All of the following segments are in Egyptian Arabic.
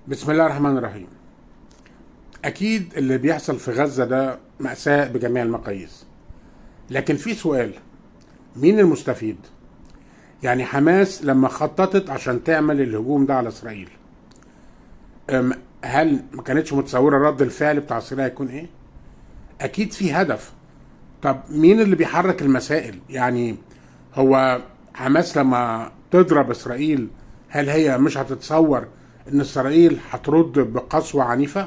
بسم الله الرحمن الرحيم اكيد اللي بيحصل في غزه ده ماساه بجميع المقاييس لكن في سؤال مين المستفيد يعني حماس لما خططت عشان تعمل الهجوم ده على اسرائيل أم، هل ما كانتش متصوره رد الفعل بتاع اسرائيل هيكون ايه اكيد في هدف طب مين اللي بيحرك المسائل يعني هو حماس لما تضرب اسرائيل هل هي مش هتتصور ان اسرائيل هترد بقسوه عنيفه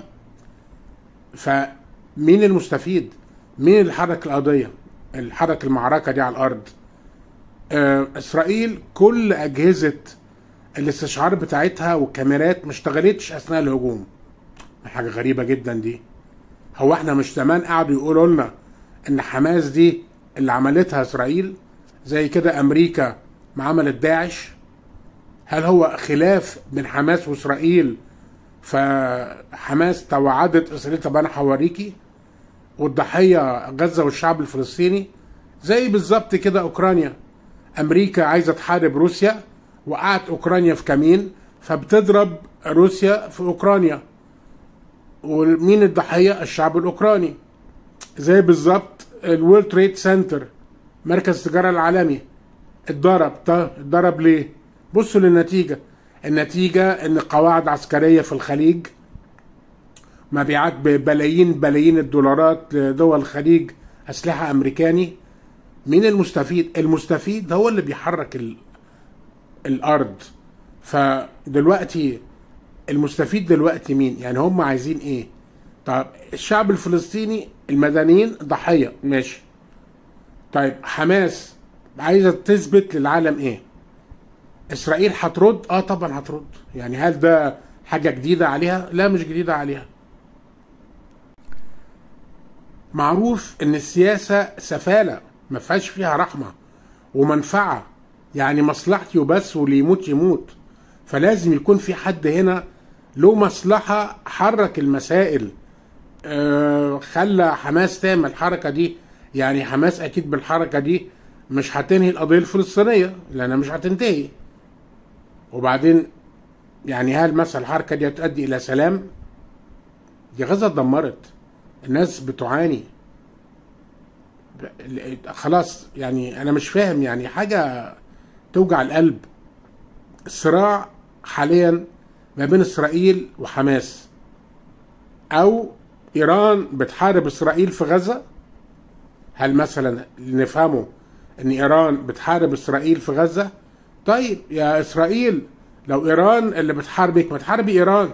فمين المستفيد مين اللي حرك القضيه اللي حرك المعركه دي على الارض آه، اسرائيل كل اجهزه الاستشعار بتاعتها والكاميرات ما اشتغلتش اثناء الهجوم حاجه غريبه جدا دي هو احنا مش زمان قعدوا يقولوا لنا ان حماس دي اللي عملتها اسرائيل زي كده امريكا ما عملت داعش هل هو خلاف بين حماس واسرائيل فحماس توعدت اسرائيل طب انا هوريكي والضحيه غزه والشعب الفلسطيني زي بالظبط كده اوكرانيا امريكا عايزه تحارب روسيا وقعت اوكرانيا في كمين فبتضرب روسيا في اوكرانيا ومين الضحيه الشعب الاوكراني زي بالظبط الورلد تريد سنتر مركز التجاره العالمي اتضرب طب اتضرب ليه بصوا للنتيجه النتيجه ان قواعد عسكريه في الخليج مبيعات ببلايين بلايين الدولارات لدول الخليج اسلحه امريكاني مين المستفيد المستفيد هو اللي بيحرك ال... الارض فدلوقتي المستفيد دلوقتي مين يعني هم عايزين ايه طيب الشعب الفلسطيني المدنيين ضحيه ماشي طيب حماس عايزه تثبت للعالم ايه اسرائيل هترد اه طبعا هترد يعني هل ده حاجه جديده عليها لا مش جديده عليها معروف ان السياسه سفاله ما فيهاش فيها رحمه ومنفعه يعني مصلحتي وبس واللي يموت يموت فلازم يكون في حد هنا له مصلحه حرك المسائل آه خلى حماس تعمل الحركه دي يعني حماس اكيد بالحركه دي مش هتنهي القضيه الفلسطينيه لانها مش هتنتهي وبعدين يعني هل مثلا الحركه دي هتؤدي الى سلام دي غزه اتدمرت الناس بتعاني خلاص يعني انا مش فاهم يعني حاجه توجع القلب الصراع حاليا ما بين اسرائيل وحماس او ايران بتحارب اسرائيل في غزه هل مثلا نفهمه ان ايران بتحارب اسرائيل في غزه طيب يا اسرائيل لو ايران اللي بتحاربك ما تحاربي ايران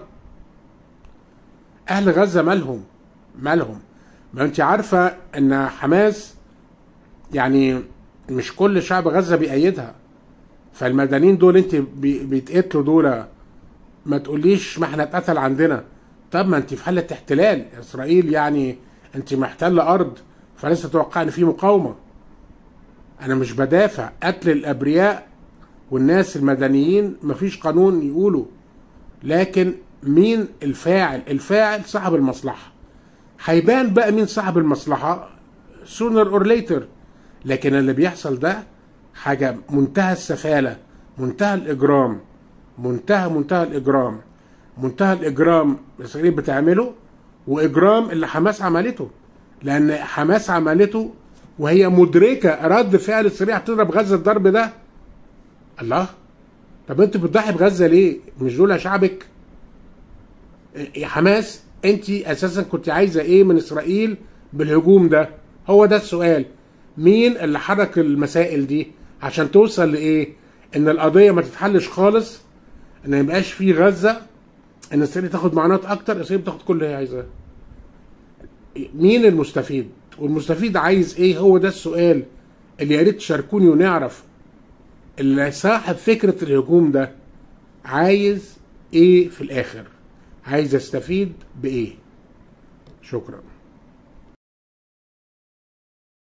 اهل غزه مالهم مالهم ما انت عارفه ان حماس يعني مش كل شعب غزه بيأيدها فالمدنيين دول انت بي- بيتقتلوا دول ما تقوليش ما احنا اتقتل عندنا طب ما انت في حاله احتلال اسرائيل يعني انت محتله ارض فليس تتوقع ان في مقاومه انا مش بدافع قتل الابرياء والناس المدنيين مفيش قانون يقوله لكن مين الفاعل الفاعل صاحب المصلحه هيبان بقى مين صاحب المصلحه sooner or later لكن اللي بيحصل ده حاجه منتهى السفاله منتهى الاجرام منتهى منتهى الاجرام منتهى الاجرام اسرائيل بتعمله واجرام اللي حماس عملته لان حماس عملته وهي مدركه رد فعل اسرائيل هتضرب غزه الضرب ده الله طب انت بتضحي بغزه ليه مش دول شعبك يا حماس انت اساسا كنت عايزه ايه من اسرائيل بالهجوم ده هو ده السؤال مين اللي حرك المسائل دي عشان توصل لايه ان القضيه ما تتحلش خالص ان ما يبقاش في غزه ان اسرائيل تاخد معاناه اكتر اسرائيل بتاخد كل اللي هي عايزاه مين المستفيد والمستفيد عايز ايه هو ده السؤال اللي يا ريت تشاركوني ونعرف اللي صاحب فكره الهجوم ده عايز ايه في الاخر عايز يستفيد بايه شكرا